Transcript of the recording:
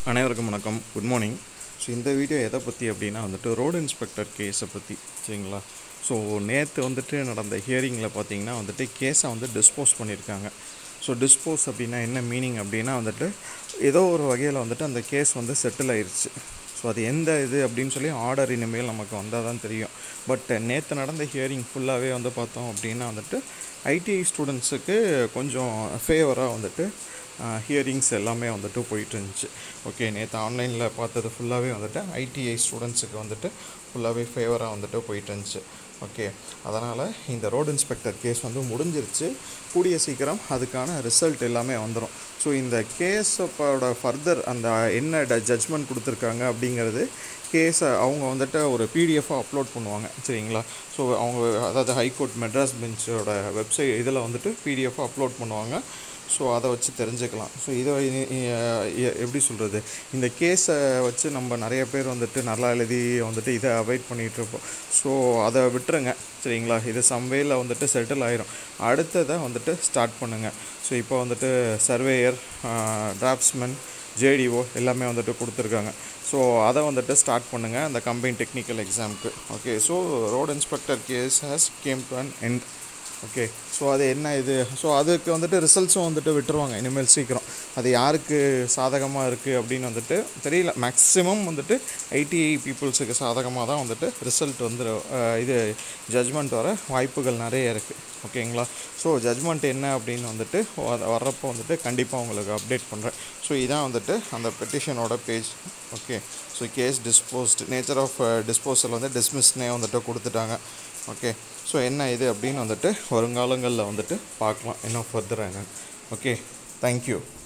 அனைவருக்கும் வணக்கம் good morning so இந்த வீடியோ எதை பற்றி அப்படின்னா வந்துட்டு ரோடு இன்ஸ்பெக்டர் கேஸை பற்றி சரிங்களா ஸோ நேற்று வந்துட்டு நடந்த ஹியரிங்கில் பார்த்தீங்கன்னா வந்துட்டு கேஸை வந்து டிஸ்போஸ் பண்ணியிருக்காங்க ஸோ டிஸ்போஸ் அப்படின்னா என்ன மீனிங் அப்படின்னா வந்துட்டு ஏதோ ஒரு வகையில் வந்துட்டு அந்த கேஸ் வந்து செட்டில் ஆயிருச்சு ஸோ அது எந்த இது அப்படின்னு சொல்லி ஆர்டர் இனிமேல் நமக்கு வந்தால் தான் தெரியும் பட் நேற்று நடந்த ஹியரிங் ஃபுல்லாகவே வந்து பார்த்தோம் அப்படின்னா வந்துட்டு ஐடிஐ ஸ்டூடெண்ட்ஸுக்கு கொஞ்சம் ஃபேவராக வந்துட்டு ஹியரிங்ஸ் எல்லாமே வந்துட்டு போயிட்டு இருந்துச்சு ஓகே நேற்று ஆன்லைனில் பார்த்தது ஃபுல்லாகவே வந்துட்டு ஐடிஐ ஸ்டூடெண்ட்ஸுக்கு வந்துட்டு ஃபுல்லாகவே ஃபேவராக வந்துட்டு போயிட்டு இருந்துச்சு ஓகே அதனால் இந்த ரோடு இன்ஸ்பெக்டர் கேஸ் வந்து முடிஞ்சிருச்சு கூடிய சீக்கிரம் அதுக்கான ரிசல்ட் எல்லாமே வந்துடும் ஸோ இந்த கேஸோட ஃபர்தர் அந்த என்ன ஜட்ஜ்மெண்ட் கொடுத்துருக்காங்க அப்படிங்கிறது கேஸை அவங்க வந்துட்டு ஒரு பிடிஎஃபாக அப்லோட் பண்ணுவாங்க சரிங்களா ஸோ அவங்க அதாவது ஹைகோர்ட் மெட்ராஸ் பெஞ்சோட வெப்சைட் இதில் வந்துட்டு பிடிஎஃபாக அப்லோட் பண்ணுவாங்க ஸோ அதை வச்சு தெரிஞ்சுக்கலாம் ஸோ இதை இ- இ- எ- எப்படி சொல்கிறது இந்த கேஸை வச்சு நம்ம நிறைய பேர் வந்துட்டு நல்லா எழுதி வந்துட்டு இதை அவாய்ட் பண்ணிகிட்டு இருப்போம் ஸோ அதை விட்டுருங்க சரிங்களா இது சம்வேயில் வந்துட்டு செட்டில் ஆயிரும் அடுத்ததை வந்துட்டு ஸ்டார்ட் பண்ணுங்கள் ஸோ இப்போ வந்துட்டு சர்வேயர் டிராப்ஸ்மேன் ஜேடிஓ எல்லாமே வந்துட்டு கொடுத்துருக்காங்க ஸோ அதை வந்துட்டு ஸ்டார்ட் பண்ணுங்கள் அந்த கம்பைன் டெக்னிக்கல் எக்ஸாமுக்கு okay so road inspector case has came to an end okay so அது என்ன இது ஸோ அதுக்கு வந்துட்டு ரிசல்ட்ஸும் வந்துட்டு விட்டுருவாங்க இனிமேல் சீக்கிரம் அது யாருக்கு சாதகமாக இருக்குது அப்படின்னு வந்துட்டு தெரியல மேக்ஸிமம் வந்துட்டு ஐடிஐ பீப்புள்ஸுக்கு சாதகமாக தான் வந்துட்டு ரிசல்ட் வந்துடும் இது ஜட்ஜ்மெண்ட் வர வாய்ப்புகள் நிறைய இருக்குது ஓகேங்களா ஸோ ஜட்ஜ்மெண்ட் என்ன அப்படின்னு வந்துட்டு வ- வர்றப்போ வந்துட்டு கண்டிப்பாக உங்களுக்கு அப்டேட் பண்ணுறேன் ஸோ இதான் வந்துட்டு அந்த பெட்டிஷனோட page okay so case disposed nature of disposal வந்து டிஸ்மிஸ்னே வந்துட்டு கொடுத்துட்டாங்க ஓகே ஸோ என்ன இது அப்படின்னு வந்துட்டு வருங்காலங்களில் வந்துட்டு பார்க்கலாம் இன்னும் ஃபர்தராக என்னன்னு ஓகே தேங்க்யூ